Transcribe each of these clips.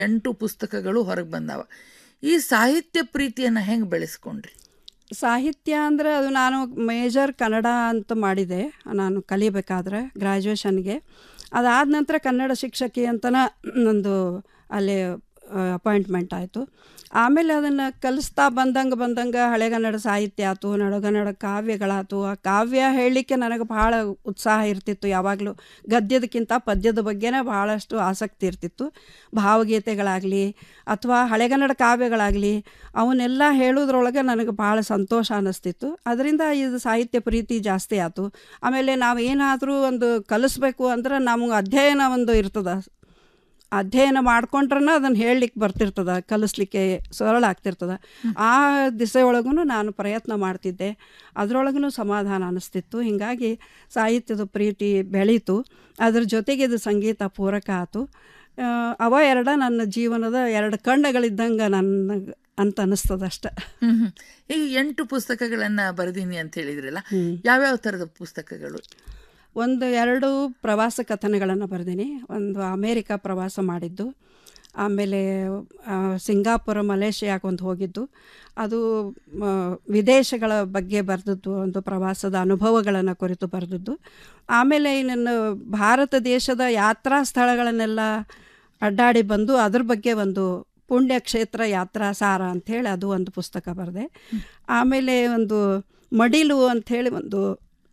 ಎಂಟು ಪುಸ್ತಕಗಳು ಹೊರಗೆ ಬಂದಾವ ಈ ಸಾಹಿತ್ಯ ಪ್ರೀತಿಯನ್ನು ಹೆಂಗೆ ಬೆಳೆಸ್ಕೊಂಡ್ರಿ ಸಾಹಿತ್ಯ ಅಂದರೆ ಅದು ನಾನು ಮೇಜರ್ ಕನ್ನಡ ಅಂತ ಮಾಡಿದೆ ನಾನು ಕಲಿಬೇಕಾದ್ರೆ ಗ್ರ್ಯಾಜುಯೇಷನ್ಗೆ ಅದಾದ ನಂತರ ಕನ್ನಡ ಶಿಕ್ಷಕಿ ಅಂತನ ನಂದು ಅಲ್ಲಿ ಅಪಾಯಿಂಟ್ಮೆಂಟ್ ಆಯಿತು ಆಮೇಲೆ ಅದನ್ನು ಕಲಿಸ್ತಾ ಬಂದಂಗೆ ಬಂದಂಗೆ ಹಳೆಗನ್ನಡ ಸಾಹಿತ್ಯ ಆಯ್ತು ನಡುಗನ್ನಡ ಕಾವ್ಯಗಳಾಯ್ತು ಆ ಕಾವ್ಯ ಹೇಳಲಿಕ್ಕೆ ನನಗೆ ಭಾಳ ಉತ್ಸಾಹ ಇರ್ತಿತ್ತು ಯಾವಾಗಲೂ ಗದ್ಯದಕ್ಕಿಂತ ಪದ್ಯದ ಬಗ್ಗೆನೇ ಭಾಳಷ್ಟು ಆಸಕ್ತಿ ಇರ್ತಿತ್ತು ಭಾವಗೀತೆಗಳಾಗಲಿ ಅಥವಾ ಹಳೆಗನ್ನಡ ಕಾವ್ಯಗಳಾಗಲಿ ಅವನ್ನೆಲ್ಲ ಹೇಳೋದ್ರೊಳಗೆ ನನಗೆ ಭಾಳ ಸಂತೋಷ ಅನ್ನಿಸ್ತಿತ್ತು ಅದರಿಂದ ಇದು ಸಾಹಿತ್ಯ ಪ್ರೀತಿ ಜಾಸ್ತಿ ಆಯ್ತು ಆಮೇಲೆ ನಾವು ಏನಾದರೂ ಒಂದು ಕಲಿಸ್ಬೇಕು ಅಂದ್ರೆ ನಮಗೆ ಅಧ್ಯಯನ ಒಂದು ಇರ್ತದೆ ಅಧ್ಯಯನ ಮಾಡ್ಕೊಂಡ್ರನ್ನ ಅದನ್ನು ಹೇಳಲಿಕ್ಕೆ ಬರ್ತಿರ್ತದೆ ಕಲಿಸ್ಲಿಕ್ಕೆ ಸರಳ ಆಗ್ತಿರ್ತದೆ ಆ ದಿಸೆಯೊಳಗೂ ನಾನು ಪ್ರಯತ್ನ ಮಾಡ್ತಿದ್ದೆ ಅದರೊಳಗೂ ಸಮಾಧಾನ ಅನ್ನಿಸ್ತಿತ್ತು ಹೀಗಾಗಿ ಸಾಹಿತ್ಯದ ಪ್ರೀತಿ ಬೆಳೀತು ಅದ್ರ ಜೊತೆಗೆ ಇದು ಸಂಗೀತ ಪೂರಕ ಆಯಿತು ಅವ ಎರಡ ನನ್ನ ಜೀವನದ ಎರಡು ಕಣ್ಣುಗಳಿದ್ದಂಗೆ ನನ್ನ ಅಂತ ಅನ್ನಿಸ್ತದೆ ಅಷ್ಟೆ ಹ್ಮ್ ಹ್ಮ್. ಈಗ ಎಂಟು ಪುಸ್ತಕಗಳನ್ನು ಬರೆದೀನಿ ಅಂತ ಹೇಳಿದ್ರಲ್ಲ ಯಾವ್ಯಾವ ಥರದ ಪುಸ್ತಕಗಳು ಒಂದು ಎರಡು ಪ್ರವಾಸ ಕಥನಗಳನ್ನು ಬರೆದೀನಿ ಒಂದು ಅಮೇರಿಕಾ ಪ್ರವಾಸ ಮಾಡಿದ್ದು ಆಮೇಲೆ ಆ, ಸಿಂಗಾಪುರ ಮಲೇಷಿಯಾಗೆ ಒಂದು ಹೋಗಿದ್ದು ಅದು ಆ, ವಿದೇಶಗಳ ಬಗ್ಗೆ ಬರೆದದ್ದು ಒಂದು ಪ್ರವಾಸದ ಅನುಭವಗಳನ್ನು ಕುರಿತು ಬರೆದದ್ದು ಆಮೇಲೆ ನನ್ನ ಭಾರತ ದೇಶದ ಯಾತ್ರಾ ಸ್ಥಳಗಳನ್ನೆಲ್ಲ ಅಡ್ಡಾಡಿ ಬಂದು ಅದ್ರ ಬಗ್ಗೆ ಒಂದು ಪುಣ್ಯಕ್ಷೇತ್ರ ಯಾತ್ರಾ ಸಾರ ಅಂಥೇಳಿ ಅದು ಒಂದು ಪುಸ್ತಕ ಬರೆದೆ ಆಮೇಲೆ ಒಂದು ಮಡಿಲು ಅಂಥೇಳಿ ಒಂದು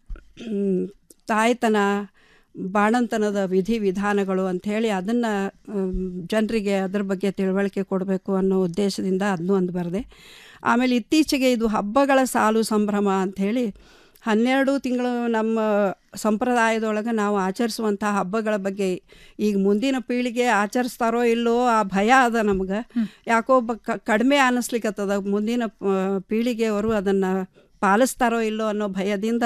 ಮ್, ತಾಯ್ತನ ಬಾಣಂತನದ ವಿಧಿ ವಿಧಾನಗಳು ಅಂಥೇಳಿ ಅದನ್ನು ಜನರಿಗೆ ಅದ್ರ ಬಗ್ಗೆ ತಿಳುವಳಿಕೆ ಕೊಡಬೇಕು ಅನ್ನೋ ಉದ್ದೇಶದಿಂದ ಅದನ್ನೂ ಒಂದು ಬರೆದೆ ಆಮೇಲೆ ಇತ್ತೀಚೆಗೆ ಇದು ಹಬ್ಬಗಳ ಸಾಲು ಸಂಭ್ರಮ ಅಂಥೇಳಿ ಹನ್ನೆರಡು ತಿಂಗಳು ನಮ್ಮ ಸಂಪ್ರದಾಯದೊಳಗೆ ನಾವು ಆಚರಿಸುವಂಥ ಹಬ್ಬಗಳ ಬಗ್ಗೆ ಈಗ ಮುಂದಿನ ಪೀಳಿಗೆ ಆಚರಿಸ್ತಾರೋ ಇಲ್ಲೋ ಆ ಭಯ ಅದ ನಮ್ಗೆ ಯಾಕೋ ಬ ಕ- ಕಡಿಮೆ ಅನ್ನಿಸ್ಲಿಕ್ಕತ್ತದ ಮುಂದಿನ ಆ, ಪೀಳಿಗೆಯವರು ಅದನ್ನು ಪಾಲಿಸ್ತಾರೋ ಇಲ್ಲೋ ಅನ್ನೋ ಭಯದಿಂದ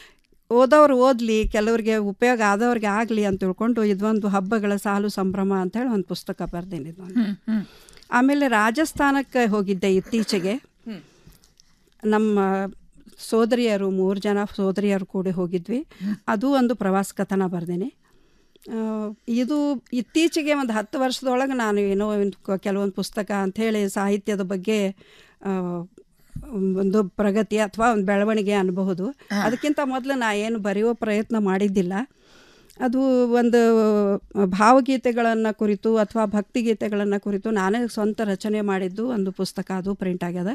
ಓದೋರು ಓದಲಿ ಕೆಲವ್ರಿಗೆ ಉಪಯೋಗ ಆದವ್ರಿಗೆ ಆಗಲಿ ಅಂತ ತಿಳ್ಕೊಂಡು ಇದೊಂದು ಹಬ್ಬಗಳ ಸಾಲು ಸಂಭ್ರಮ ಅಂತೇಳಿ ಒಂದು ಪುಸ್ತಕ ಬರ್ದೀನಿ ಇದೊಂದು ಹ್ಮ್ ಹ್ಮ್ ಆಮೇಲೆ ರಾಜಸ್ಥಾನಕ್ಕೆ ಹೋಗಿದ್ದೆ ಇತ್ತೀಚೆಗೆ ನಮ್ಮ ಸೋದರಿಯರು ಮೂರು ಜನ ಸೋದರಿಯರು ಕೂಡಿ ಹೋಗಿದ್ವಿ ಅದು ಒಂದು ಪ್ರವಾಸ ಕಥನ ಬರ್ದೀನಿ ಆ, ಇದು ಇತ್ತೀಚೆಗೆ ಒಂದು ಹತ್ತು ವರ್ಷದೊಳಗೆ ನಾನು ಏನೋ ಒಂದು ಕ- ಕೆಲವೊಂದು ಪುಸ್ತಕ ಅಂಥೇಳಿ ಸಾಹಿತ್ಯದ ಬಗ್ಗೆ ಆ, ಒಂದು ಪ್ರಗತಿ ಅಥವಾ ಒಂದು ಬೆಳವಣಿಗೆ ಅನ್ಬಹುದು ಅದಕ್ಕಿಂತ ಮೊದಲು ನಾ ಏನು ಬರೆಯುವ ಪ್ರಯತ್ನ ಮಾಡಿದ್ದಿಲ್ಲ ಅದು ಒಂದು ಭಾವಗೀತೆಗಳನ್ನು ಕುರಿತು ಅಥವಾ ಭಕ್ತಿಗೀತೆಗಳನ್ನು ಕುರಿತು ನಾನೇ ಸ್ವಂತ ರಚನೆ ಮಾಡಿದ್ದು ಒಂದು ಪುಸ್ತಕ ಅದು ಪ್ರಿಂಟ್ ಆಗ್ಯದ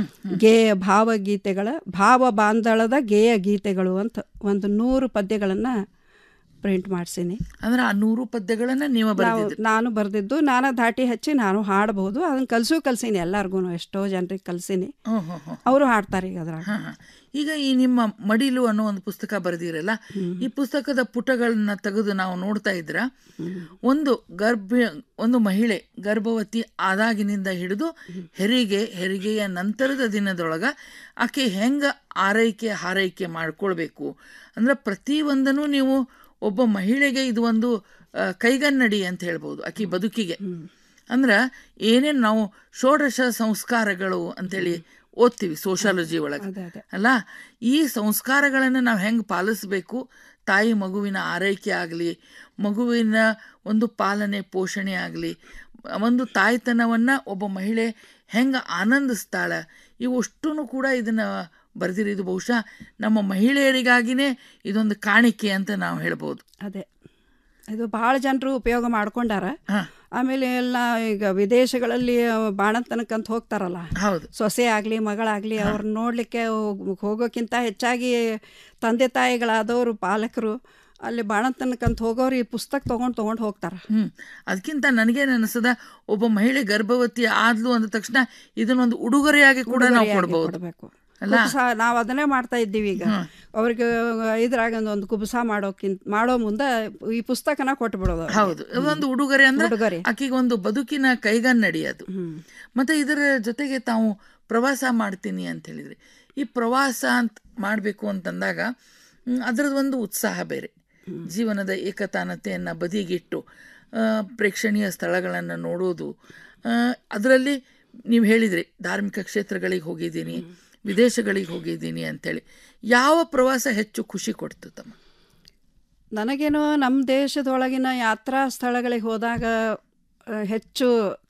ಗೇಯ ಭಾವಗೀತೆಗಳ ಭಾವ ಬಾಂಧಳದ ಗೇಯ ಗೀತೆಗಳು ಅಂತ ಒಂದು ನೂರು ಪದ್ಯಗಳನ್ನು ಪ್ರಿಂಟ್ ಮಾಡಿಸೀನಿ ಅಂದ್ರೆ ಆ ನೂರು ಪದ್ಯಗಳನ್ನ ನೀವು ನಾವು ಬರೆದಿದ್ರಿ ನಾನು ಬರೆದಿದ್ದು ನಾನು ದಾಟಿ ಹಚ್ಚಿ ನಾನು ಹಾಡ್ಬೋದು ಅದನ್ನು ಕಲಿಸು ಕಲ್ಸೀನಿ ಎಲ್ಲರಿಗೂ ಎಷ್ಟೋ ಜನರಿಗೆ ಕಲ್ಸೀನಿ ಹ್ಮ್ ಹ್ಮ್ ಹ್ಮ್ ಅವರು ಹಾಡ್ತಾರೆ ಈಗ ಅದ್ರಾಗ ಹಾ, ಹಾ. ಈಗ ಈ ನಿಮ್ಮ ಮಡಿಲು ಅನ್ನೋ ಒಂದು ಪುಸ್ತಕ ಬರೆದಿರಲ್ಲ ಈ ಪುಸ್ತಕದ ಪುಟಗಳನ್ನ ತೆಗೆದು ನಾವು ನೋಡ್ತಾ ಇದ್ರ ಒಂದು ಗರ್ಭ ಒಂದು ಮಹಿಳೆ ಗರ್ಭವತಿ ಆದಾಗಿನಿಂದ ಹಿಡಿದು ಹೆರಿಗೆ ಹೆರಿಗೆಯ ನಂತರದ ದಿನದೊಳಗ ಆಕೆ ಹೆಂಗ ಆರೈಕೆ ಹಾರೈಕೆ ಮಾಡ್ಕೊಳ್ಬೇಕು ಅಂದ್ರೆ ಪ್ರತಿಯೊಂದನ್ನು ನೀವು ಒಬ್ಬ ಮಹಿಳೆಗೆ ಇದು ಒಂದು ಆ, ಕೈಗನ್ನಡಿ ಅಂತ ಹೇಳ್ಬೋದು ಆಕಿ ಬದುಕಿಗೆ ಅಂದ್ರೆ ಏನೇನು ನಾವು ಷೋಡಶ ಸಂಸ್ಕಾರಗಳು ಅಂತೇಳಿ ಓದ್ತೀವಿ ಸೋಷಾಲಜಿ ಒಳಗೆ ಅದೇ ಅದೇ ಅಲ್ಲ ಈ ಸಂಸ್ಕಾರಗಳನ್ನು ನಾವು ಹೆಂಗೆ ಪಾಲಿಸಬೇಕು ತಾಯಿ ಮಗುವಿನ ಆರೈಕೆ ಆಗಲಿ ಮಗುವಿನ ಒಂದು ಪಾಲನೆ ಪೋಷಣೆ ಆಗಲಿ ಒಂದು ತಾಯ್ತನವನ್ನು ಒಬ್ಬ ಮಹಿಳೆ ಹೆಂಗೆ ಆನಂದಿಸ್ತಾಳೆ ಇವಷ್ಟೂ ಕೂಡ ಇದನ್ನು ಬರೆದಿರೋದು ಬಹುಶಃ ನಮ್ಮ ಮಹಿಳೆಯರಿಗಾಗಿನೇ ಇದೊಂದು ಕಾಣಿಕೆ ಅಂತ ನಾವು ಹೇಳ್ಬೋದು ಅದೇ ಇದು ಭಾಳ ಜನರು ಉಪಯೋಗ ಮಾಡ್ಕೊಂಡಾರ ಹಾಂ ಆಮೇಲೆ ಎಲ್ಲ ಈಗ ವಿದೇಶಗಳಲ್ಲಿ ಬಾಣಂತನಕ್ಕಂತ ಹೋಗ್ತಾರಲ್ಲ ಹೌದು ಸೊಸೆ ಆಗಲಿ ಮಗಳಾಗಲಿ ಅವ್ರನ್ನ ನೋಡಲಿಕ್ಕೆ ಹೋಗೋಕ್ಕಿಂತ ಹೆಚ್ಚಾಗಿ ತಂದೆ ತಾಯಿಗಳಾದವರು ಪಾಲಕರು ಅಲ್ಲಿ ಬಾಣಂತನಕ್ಕಂತ ಹೋಗೋರು ಈ ಪುಸ್ತಕ ತೊಗೊಂಡು ತೊಗೊಂಡು ಹೋಗ್ತಾರೆ ಹ್ಮ್ ಅದಕ್ಕಿಂತ ನನಗೇನು ಅನಿಸ್ತದ ಒಬ್ಬ ಮಹಿಳೆ ಗರ್ಭವತಿ ಆದ್ಲು ಅಂದ ತಕ್ಷಣ ಇದನ್ನೊಂದು ಉಡುಗೊರೆಯಾಗಿ ಕೂಡ ನಾವು ಕೊಡ್ಬೋದು ಕೊಡಬೇಕು ಅಲ್ಲ? ನಾವು ಅದನ್ನೇ ಮಾಡ್ತಾ ಇದ್ದೀವಿ ಈಗ ಅವ್ರಿಗೆ ಇದ್ರಾಗ ಒಂದು ಕುಬಸ ಮಾಡೋಕ್ಕಿಂತ ಮಾಡೋ ಮುಂದೆ ಈ ಪುಸ್ತಕನ ಕೊಟ್ಬಿಡೋದು ಅವ್ರಿಗೆ. ಹೌದು ಒಂದು ಉಡುಗೊರೆ ಅಂದ್ರೆ ಉಡುಗೊರೆ. ಆಕೆಗೆ ಒಂದು ಬದುಕಿನ ಕೈಗನ್ನಡಿ ಅದು ಹ್ಮ್. ಮತ್ತೆ ಇದರ ಜೊತೆಗೆ ತಾವು ಪ್ರವಾಸ ಮಾಡ್ತೀನಿ ಅಂತ ಹೇಳಿದ್ರಿ ಈ ಪ್ರವಾಸ ಅಂತ ಮಾಡಬೇಕು ಅಂತಂದಾಗ ಅದರದ್ದು ಒಂದು ಉತ್ಸಾಹ ಬೇರೆ ಜೀವನದ ಏಕತಾನತೆಯನ್ನು ಬದಿಗಿಟ್ಟು ಆ, ಪ್ರೇಕ್ಷಣೀಯ ಸ್ಥಳಗಳನ್ನು ನೋಡೋದು ಅದರಲ್ಲಿ ನೀವು ಹೇಳಿದ್ರಿ ಧಾರ್ಮಿಕ ಕ್ಷೇತ್ರಗಳಿಗೆ ಹೋಗಿದ್ದೀನಿ ವಿದೇಶಗಳಿಗೆ ಹೋಗಿದ್ದೀನಿ ಅಂತೇಳಿ ಯಾವ ಪ್ರವಾಸ ಹೆಚ್ಚು ಖುಷಿ ಕೊಡ್ತು ತಮ್ಮ ನನಗೇನೋ ನಮ್ಮ ದೇಶದೊಳಗಿನ ಯಾತ್ರಾ ಸ್ಥಳಗಳಿಗೆ ಹೋದಾಗ ಆ, ಹೆಚ್ಚು